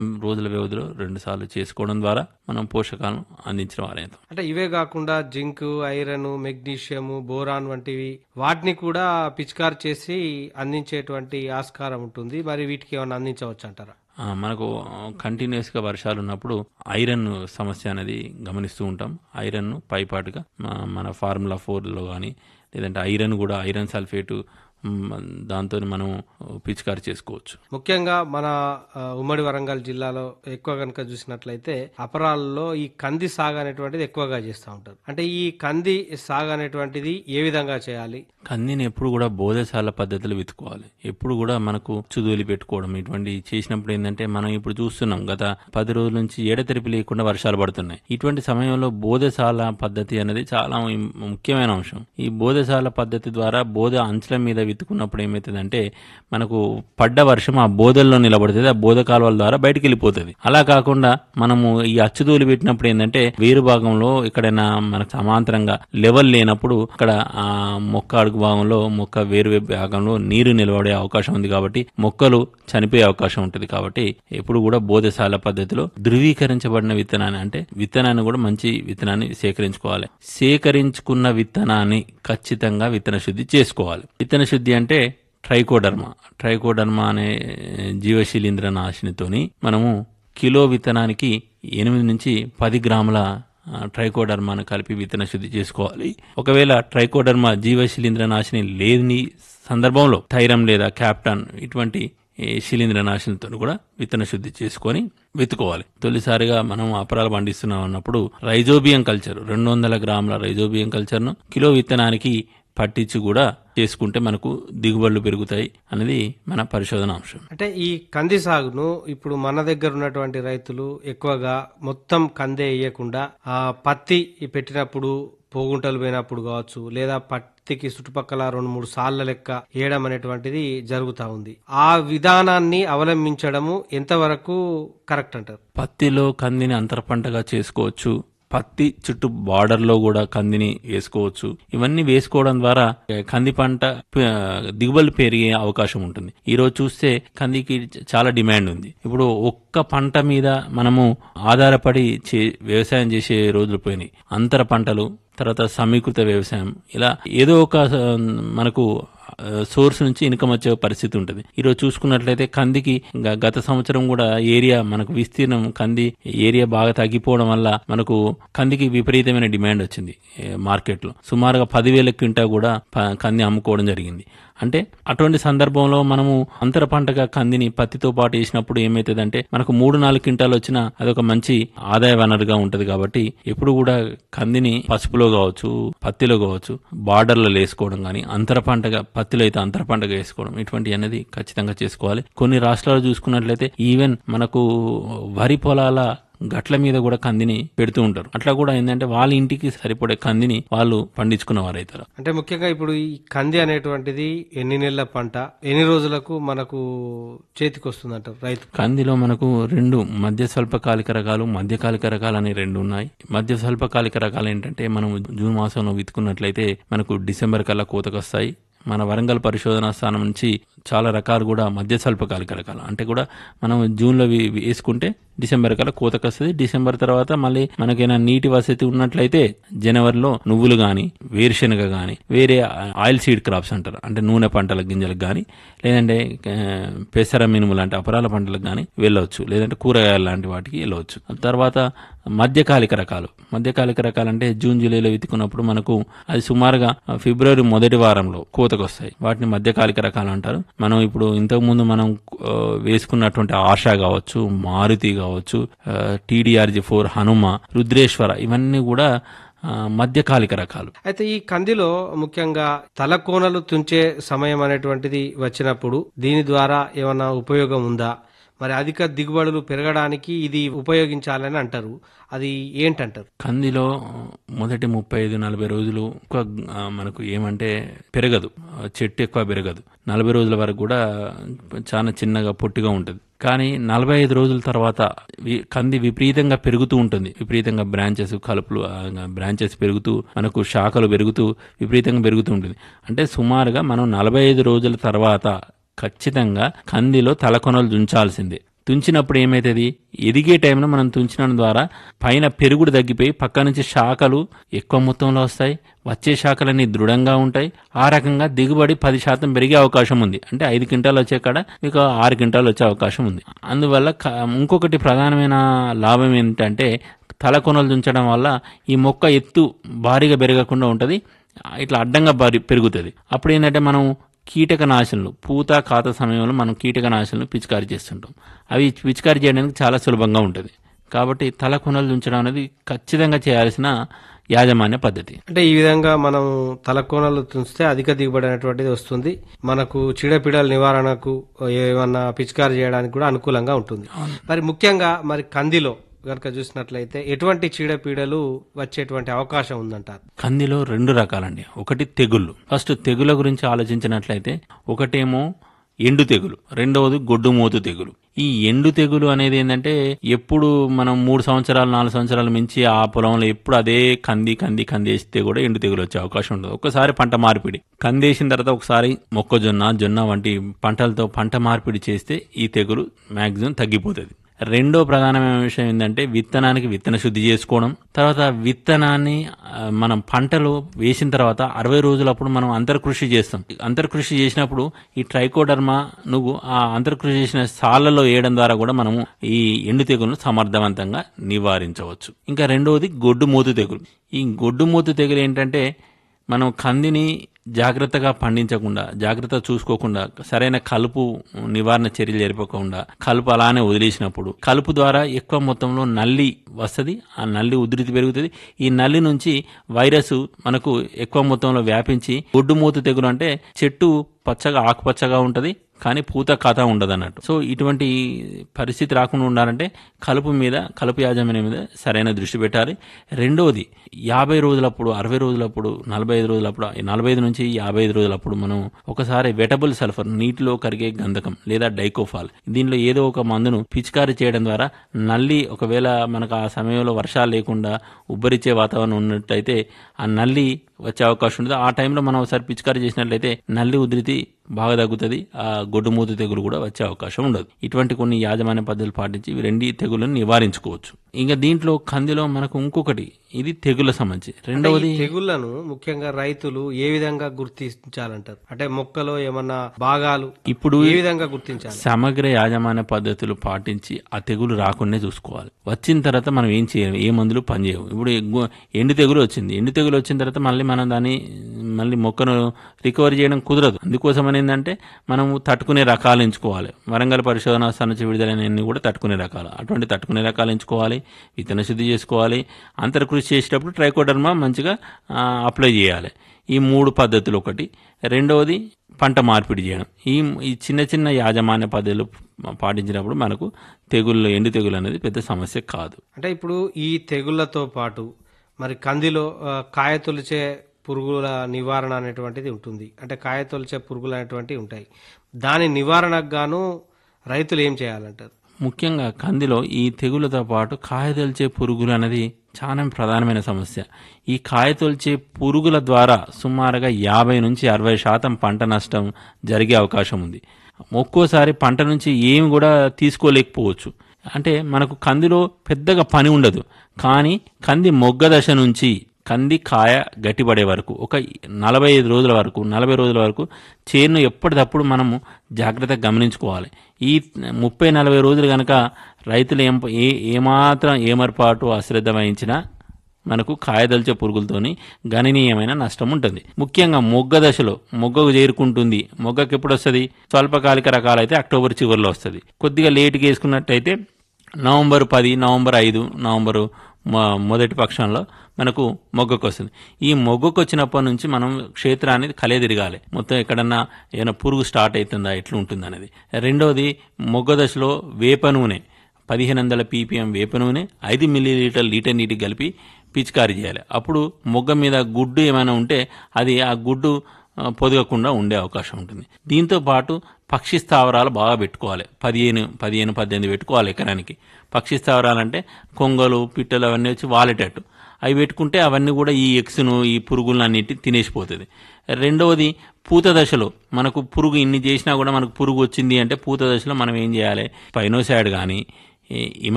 రోజుల వ్యవధిలో రెండు సార్లు చేసుకోవడం ద్వారా మనం పోషకాలను అందించిన వారైతాం అంటే ఇవే కాకుండా జింక్ ఐరన్ మెగ్నీషియం బోరాన్ వంటివి వాటిని కూడా పిచికారు చేసి అందించేటువంటి ఆస్కారం ఉంటుంది మరి వీటికి ఏమైనా అందించవచ్చు అంటారా ఆ, మనకు కంటిన్యూస్గా వర్షాలు ఉన్నప్పుడు ఐరన్ సమస్య అనేది గమనిస్తూ ఉంటాం ఐరన్ పైపాటుగా మ- మన ఫార్ములా ఫోర్లో కానీ లేదంటే ఐరన్ కూడా ఐరన్ సల్ఫేటు దాంతో మనం పిచికారి చేసుకోవచ్చు ముఖ్యంగా మన ఆ, ఉమ్మడి వరంగల్ జిల్లాలో ఎక్కువ కనుక చూసినట్లయితే అపరాలలో ఈ కంది సాగు అనేటువంటిది ఎక్కువగా చేస్తూ ఉంటారు అంటే ఈ కంది సాగు అనేటువంటిది ఏ విధంగా చేయాలి కందిని ఎప్పుడు కూడా బోధశాల పద్ధతులు వెతుకోవాలి ఎప్పుడు కూడా మనకు చుదువులు పెట్టుకోవడం ఇటువంటి చేసినప్పుడు ఏంటంటే మనం ఇప్పుడు చూస్తున్నాం గత పది రోజుల నుంచి ఏడతెరిపి లేకుండా వర్షాలు పడుతున్నాయి ఇటువంటి సమయంలో బోధశాల పద్ధతి అనేది చాలా ఇం- ముఖ్యమైన అంశం ఈ బోధశాల పద్ధతి ద్వారా బోధ అంచుల మీద విత్తుకున్నప్పుడు ఏమవుతుందంటే మనకు పడ్డ వర్షం ఆ బోధల్లో నిలబడుతుంది ఆ బోధ కాలువల ద్వారా బయటికి వెళ్ళిపోతుంది అలా కాకుండా మనము ఈ అచ్చుదూలు పెట్టినప్పుడు ఏంటంటే వేరు భాగంలో ఎక్కడైనా మనకు సమాంతరంగా లెవెల్ లేనప్పుడు అక్కడ ఆ మొక్క అడుగు భాగంలో మొక్క వేరు వేరు భాగంలో నీరు నిలబడే అవకాశం ఉంది కాబట్టి మొక్కలు చనిపోయే అవకాశం ఉంటుంది కాబట్టి ఎప్పుడు కూడా బోధశాల పద్ధతిలో ధృవీకరించబడిన విత్తనాన్ని అంటే విత్తనాన్ని కూడా మంచి విత్తనాన్ని సేకరించుకోవాలి సేకరించుకున్న విత్తనాన్ని ఖచ్చితంగా విత్తన శుద్ధి చేసుకోవాలి విత్తన శుద్ధి అంటే ట్రైకోడర్మా ట్రైకోడర్మా అనే జీవశిలీంద్ర నాశినితోని మనము కిలో విత్తనానికి ఎనిమిది నుంచి పది గ్రాముల ఆ, ట్రైకోడర్మాను కలిపి విత్తన శుద్ధి చేసుకోవాలి ఒకవేళ ట్రైకోడర్మా జీవశిలీంద్ర నాశిని లేని సందర్భంలో థైరం లేదా క్యాప్టాన్ ఇటువంటి ఈ శిలీంద్ర నాశనంతో కూడా విత్తన శుద్ధి చేసుకొని విత్తుకోవాలి తొలిసారిగా మనం అపరాలు పండిస్తున్నాం అన్నప్పుడు రైజోబియం కల్చర్ రెండు వందల గ్రాముల రైజోబియం కల్చర్ను కిలో విత్తనానికి పట్టించి కూడా చేసుకుంటే మనకు దిగుబడులు పెరుగుతాయి అనేది మన పరిశోధన అంశం అంటే ఈ కంది సాగును ఇప్పుడు మన దగ్గర ఉన్నటువంటి రైతులు ఎక్కువగా మొత్తం కందే వేయకుండా ఆ పత్తి పెట్టినప్పుడు పోగుంటలు పోయినప్పుడు కావచ్చు లేదా పత్తికి చుట్టుపక్కల రెండు మూడు సార్ల లెక్క వేయడం అనేటువంటిది జరుగుతా ఉంది ఆ విధానాన్ని అవలంబించడము ఎంతవరకు కరెక్ట్ అంటారు పత్తిలో కందిని అంతర పంటగా చేసుకోవచ్చు పత్తి చుట్టూ బార్డర్లో కూడా కందిని వేసుకోవచ్చు ఇవన్నీ వేసుకోవడం ద్వారా కంది పంట ప- దిగుబడి పెరిగే అవకాశం ఉంటుంది ఈ రోజు చూస్తే కందికి చాలా డిమాండ్ ఉంది ఇప్పుడు ఒక్క పంట మీద మనము ఆధారపడి చే వ్యవసాయం చేసే రోజులు పోయినాయి అంతర పంటలు తర్వాత సమీకృత వ్యవసాయం ఇలా ఏదో ఒక ఆ, మనకు సోర్స్ నుంచి ఇన్కమ్ వచ్చే పరిస్థితి ఉంటుంది ఈరోజు చూసుకున్నట్లయితే కందికి గ- గత సంవత్సరం కూడా ఏరియా మనకు విస్తీర్ణం కంది ఏరియా బాగా తగ్గిపోవడం వల్ల మనకు కందికి విపరీతమైన డిమాండ్ వచ్చింది ఏ, మార్కెట్లో సుమారుగా పదివేల క్వింటా కూడా ప- కంది అమ్ముకోవడం జరిగింది అంటే అటువంటి సందర్భంలో మనము అంతర పంటగా కందిని పత్తితో పాటు వేసినప్పుడు ఏమవుతుందంటే మనకు మూడు నాలుగు క్వింటాలు వచ్చినా అదొక మంచి ఆదాయ వనరుగా ఉంటది కాబట్టి ఎప్పుడు కూడా కందిని పసుపులో కావచ్చు పత్తిలో కావచ్చు బార్డర్లో వేసుకోవడం కానీ అంతర పంటగా పత్తిలో అయితే అంతర పంటగా వేసుకోవడం ఇటువంటి అనేది ఖచ్చితంగా చేసుకోవాలి కొన్ని రాష్ట్రాలు చూసుకున్నట్లయితే ఈవెన్ మనకు వరి పొలాల గట్ల మీద కూడా కందిని పెడుతూ ఉంటారు అట్లా కూడా ఏంటంటే వాళ్ళ ఇంటికి సరిపడే కందిని వాళ్ళు పండించుకున్న వారైతారు అంటే ముఖ్యంగా ఇప్పుడు ఈ కంది అనేటువంటిది ఎన్ని నెలల పంట ఎన్ని రోజులకు మనకు చేతికి వస్తుంది అంటారు రైతు కందిలో మనకు రెండు మధ్య స్వల్పకాలిక రకాలు మధ్యకాలిక రకాలు అనే రెండు ఉన్నాయి మధ్య స్వల్పకాలిక రకాలు ఏంటంటే మనం జూన్ మాసంలో విత్తుకున్నట్లయితే మనకు డిసెంబర్ కల్లా కోతకు వస్తాయి మన వరంగల్ పరిశోధనా స్థానం నుంచి చాలా రకాలు కూడా మధ్య స్వల్పకాలిక రకాలు అంటే కూడా మనం జూన్లో వి- వేసుకుంటే డిసెంబర్ కల్లా కోతకు వస్తుంది డిసెంబర్ తర్వాత మళ్ళీ మనకైనా నీటి వసతి ఉన్నట్లయితే జనవరిలో నువ్వులు గాని వేరుశెనగ గాని వేరే ఆయిల్ సీడ్ క్రాప్స్ అంటారు అంటే నూనె పంటల గింజలకు గాని లేదంటే ఆ, పెసర మినుము లాంటి అపరాల పంటలకు గాని వెళ్ళవచ్చు లేదంటే కూరగాయలు లాంటి వాటికి వెళ్ళవచ్చు తర్వాత మధ్యకాలిక రకాలు మధ్యకాలిక రకాలు అంటే జూన్ జూలైలో విత్తుకున్నప్పుడు మనకు అది సుమారుగా ఫిబ్రవరి మొదటి వారంలో కోతకు వస్తాయి వాటిని మధ్యకాలిక రకాలు అంటారు మనం ఇప్పుడు ఇంతకు ముందు మనం ఆ, వేసుకున్నటువంటి ఆశ కావచ్చు మారుతి కావచ్చు టీడీఆర్జీ ఫోర్ హనుమ రుద్రేశ్వర ఇవన్నీ కూడా ఆ, మధ్యకాలిక రకాలు అయితే ఈ కందిలో ముఖ్యంగా తలకోనలు తుంచే సమయం అనేటువంటిది వచ్చినప్పుడు దీని ద్వారా ఏమైనా ఉపయోగం ఉందా మరి అధిక దిగుబడులు పెరగడానికి ఇది ఉపయోగించాలని అంటారు అది ఏంటంటారు కందిలో మొదటి ముప్పై ఐదు నలభై రోజులు ఎక్కువ ఆ, మనకు ఏమంటే పెరగదు ఆ, చెట్టు ఎక్కువ పెరగదు నలభై రోజుల వరకు కూడా చాలా చిన్నగా పొట్టిగా ఉంటుంది కానీ నలభై ఐదు రోజుల తర్వాత వి- కంది విపరీతంగా పెరుగుతూ ఉంటుంది విపరీతంగా బ్రాంచెస్ కలుపులు బ్రాంచెస్ పెరుగుతూ మనకు శాఖలు పెరుగుతూ విపరీతంగా పెరుగుతూ ఉంటుంది అంటే సుమారుగా మనం నలభై ఐదు రోజుల తర్వాత ఖచ్చితంగా కందిలో తలకొనలు దుంచాల్సిందే తుంచినప్పుడు ఏమవుతుంది ఎదిగే టైంలో మనం తుంచడం ద్వారా పైన పెరుగుడు తగ్గిపోయి పక్క నుంచి శాఖలు ఎక్కువ మొత్తంలో వస్తాయి వచ్చే శాఖలన్నీ దృఢంగా ఉంటాయి ఆ రకంగా దిగుబడి పది శాతం పెరిగే అవకాశం ఉంది అంటే ఐదు క్వింటాలు వచ్చే కాడ మీకు ఆరు క్వింటాలు వచ్చే అవకాశం ఉంది అందువల్ల క- ఇంకొకటి ప్రధానమైన లాభం ఏంటంటే తల కొనలు తుంచడం వల్ల ఈ మొక్క ఎత్తు భారీగా పెరగకుండా ఉంటుంది ఇట్లా అడ్డంగా భారీ పెరుగుతుంది అప్పుడు ఏంటంటే మనం కీటకనాశనలు పూత కాత సమయంలో మనం కీటకనాశనలు పిచికారీ చేస్తుంటాం అవి పిచికారీ చేయడానికి చాలా సులభంగా ఉంటుంది కాబట్టి తల కొనలు తుంచడం అనేది ఖచ్చితంగా చేయాల్సిన యాజమాన్య పద్ధతి అంటే ఈ విధంగా మనం తలకోనలు తుంచితే అధిక దిగుబడి అనేటువంటిది వస్తుంది మనకు చీడపీడల నివారణకు ఏమన్నా పిచికారి చేయడానికి కూడా అనుకూలంగా ఉంటుంది మరి ముఖ్యంగా మరి కందిలో కనుక చూసినట్లయితే ఎటువంటి చీడపీడలు వచ్చేటువంటి అవకాశం ఉందంటారు కందిలో రెండు రకాలండి ఒకటి తెగుళ్ళు ఫస్ట్ తెగుల గురించి ఆలోచించినట్లయితే ఒకటేమో ఎండు తెగులు రెండవది గొడ్డుమోతు తెగులు ఈ ఎండు తెగులు అనేది ఏంటంటే ఎప్పుడు మనం మూడు సంవత్సరాలు నాలుగు సంవత్సరాలు మించి ఆ పొలంలో ఎప్పుడు అదే కంది కంది కంది వేస్తే కూడా ఎండు తెగులు వచ్చే అవకాశం ఉంటుంది ఒకసారి పంట మార్పిడి కంది వేసిన తర్వాత ఒకసారి మొక్కజొన్న జొన్న వంటి పంటలతో పంట మార్పిడి చేస్తే ఈ తెగులు మాక్సిమం తగ్గిపోతుంది రెండో ప్రధానమైన విషయం ఏంటంటే విత్తనానికి విత్తన శుద్ధి చేసుకోవడం తర్వాత విత్తనాన్ని ఆ, మనం పంటలు వేసిన తర్వాత అరవై రోజులప్పుడు మనం అంతర్కృషి చేస్తాం అంతర్కృషి చేసినప్పుడు ఈ ట్రైకోడర్మా నువ్వు ఆ అంతర్కృషి చేసిన సాళ్లలో వేయడం ద్వారా కూడా మనము ఈ ఎండు తెగులను సమర్థవంతంగా నివారించవచ్చు ఇంకా రెండవది గొడ్డు మూతు తెగులు ఈ గొడ్డు మూతు తెగులు ఏంటంటే మనం కందిని జాగ్రత్తగా పండించకుండా జాగ్రత్త చూసుకోకుండా సరైన కలుపు నివారణ చర్యలు జరపకుండా కలుపు అలానే వదిలేసినప్పుడు కలుపు ద్వారా ఎక్కువ మొత్తంలో నల్లి వస్తుంది ఆ నల్లి ఉధృతి పెరుగుతుంది ఈ నల్లి నుంచి వైరస్ మనకు ఎక్కువ మొత్తంలో వ్యాపించి గొడ్డుమూత తెగులు అంటే చెట్టు పచ్చగా ఆకుపచ్చగా ఉంటుంది కానీ పూత ఖాతా ఉండదు అన్నట్టు సో ఇటువంటి పరిస్థితి రాకుండా ఉండాలంటే కలుపు మీద కలుపు యాజమాన్యం మీద సరైన దృష్టి పెట్టాలి రెండవది యాభై రోజులప్పుడు అరవై రోజులప్పుడు నలభై ఐదు రోజులప్పుడు నలభై ఐదు నుంచి యాభై ఐదు రోజులప్పుడు మనం ఒకసారి వెటబుల్ సల్ఫర్ నీటిలో కరిగే గంధకం లేదా డైకోఫాల్ దీనిలో ఏదో ఒక మందును పిచికారీ చేయడం ద్వారా నల్లి ఒకవేళ మనకు ఆ సమయంలో వర్షాలు లేకుండా ఉబ్బరిచ్చే వాతావరణం ఉన్నట్టయితే ఆ నల్లి వచ్చే అవకాశం ఉంటుంది ఆ టైంలో మనం ఒకసారి పిచికారీ చేసినట్లయితే నల్లి ఉధృతి బాగా తగ్గుతుంది ఆ గొడ్డుమూతు తెగులు కూడా వచ్చే అవకాశం ఉండదు ఇటువంటి కొన్ని యాజమాన్య పద్ధతులు పాటించి ఇవి రెండు తెగులను నివారించుకోవచ్చు ఇంకా దీంట్లో కందిలో మనకు ఇంకొకటి ఇది తెగుల సంబంధించి రెండవది ఈ తెగుళ్లను ముఖ్యంగా రైతులు ఏ విధంగా గుర్తించాలంటారు అంటే మొక్కలో ఏమన్నా భాగాలు ఇప్పుడు ఏ విధంగా గుర్తించాలి సమగ్ర యాజమాన్య పద్ధతులు పాటించి ఆ తెగులు రాకుండా చూసుకోవాలి వచ్చిన తర్వాత మనం ఏం చేయము ఏ మందులు పనిచేయవు ఇప్పుడు ఎగ్గు- ఎండు తెగులు వచ్చింది ఎండు తెగులు వచ్చిన తర్వాత మళ్ళీ మనం దాన్ని మళ్ళీ మొక్కను రికవరీ చేయడం కుదరదు అందుకోసం అని ఏంటంటే మనం తట్టుకునే రకాలు ఎంచుకోవాలి వరంగల్ పరిశోధన స్థానం నుంచి విడుదలైనవన్నీ కూడా తట్టుకునే రకాలు అటువంటి తట్టుకునే రకాలు ఎంచుకోవాలి విత్తన శుద్ధి చేసుకోవాలి అంతర్కృషి చేసేటప్పుడు ట్రైకోడర్మా మంచిగా ఆ, అప్లై చేయాలి ఈ మూడు పద్ధతులు ఒకటి రెండవది పంట మార్పిడి చేయడం ఈ ఈ చిన్న చిన్న యాజమాన్య పద్ధతులు పాటించినప్పుడు మనకు తెగుళ్ళు ఎండు తెగులు అనేది పెద్ద సమస్య కాదు అంటే ఇప్పుడు ఈ తెగుళ్లతో పాటు మరి కందిలో ఆ, కాయ తొలిచే పురుగుల నివారణ అనేటువంటిది ఉంటుంది అంటే కాయ తొలిచే పురుగులు అనేటువంటివి ఉంటాయి దాని నివారణకు గాను రైతులు ఏం చేయాలంటారు ముఖ్యంగా కందిలో ఈ తెగులతో పాటు కాయతొలిచే పురుగులు అనేది చాలా ప్రధానమైన సమస్య ఈ కాయతొలిచే పురుగుల ద్వారా సుమారుగా యాభై నుంచి అరవై శాతం పంట నష్టం జరిగే అవకాశం ఉంది ఒక్కోసారి పంట నుంచి ఏమి కూడా తీసుకోలేకపోవచ్చు అంటే మనకు కందిలో పెద్దగా పని ఉండదు కానీ కంది మొగ్గ దశ నుంచి కంది కాయ గట్టిపడే వరకు ఒక నలభై ఐదు రోజుల వరకు నలభై రోజుల వరకు చేను ఎప్పటికప్పుడు మనము జాగ్రత్తగా గమనించుకోవాలి ఈ ముప్పై నలభై రోజులు కనుక రైతులు ఏం ఏ ఏమాత్రం ఏమర్పాటు అశ్రద్ధ వహించినా మనకు కాయదల్చే పురుగులతోని గణనీయమైన నష్టం ఉంటుంది ముఖ్యంగా మొగ్గ దశలో మొగ్గకు చేరుకుంటుంది మొగ్గకు ఎప్పుడు వస్తుంది స్వల్పకాలిక రకాలైతే అక్టోబర్ చివరిలో వస్తుంది కొద్దిగా లేటుగా వేసుకున్నట్టయితే నవంబర్ పది నవంబర్ ఐదు నవంబరు మొ- మొదటి పక్షంలో మనకు మొగ్గకు వస్తుంది ఈ మొగ్గకు వచ్చినప్పటి నుంచి మనం క్షేత్రాన్ని కలే తిరగాలి మొత్తం ఎక్కడన్నా ఏమైనా పురుగు స్టార్ట్ అవుతుందా ఎట్లా ఉంటుంది అనేది రెండవది మొగ్గ దశలో వేప నూనె పదిహేను వందల పీపీఎం వేప నూనె ఐదు మిల్లీ లీటర్ లీటర్ నీటికి కలిపి పిచికారీ చేయాలి అప్పుడు మొగ్గ మీద గుడ్డు ఏమైనా ఉంటే అది ఆ గుడ్డు ఆ, పొదగకుండా ఉండే అవకాశం ఉంటుంది దీంతో పాటు పక్షి స్థావరాలు బాగా పెట్టుకోవాలి పదిహేను పదిహేను పద్దెనిమిది పెట్టుకోవాలి ఎకరానికి పక్షి స్థావరాలు అంటే కొంగలు పిట్టలు అవన్నీ వచ్చి వాలేటట్టు అవి పెట్టుకుంటే అవన్నీ కూడా ఈ ఎక్స్ను ఈ పురుగులన్నిటి తినేసిపోతుంది రెండవది పూత దశలో మనకు పురుగు ఇన్ని చేసినా కూడా మనకు పురుగు వచ్చింది అంటే పూత దశలో మనం ఏం చేయాలి పైనోసాడ్ కానీ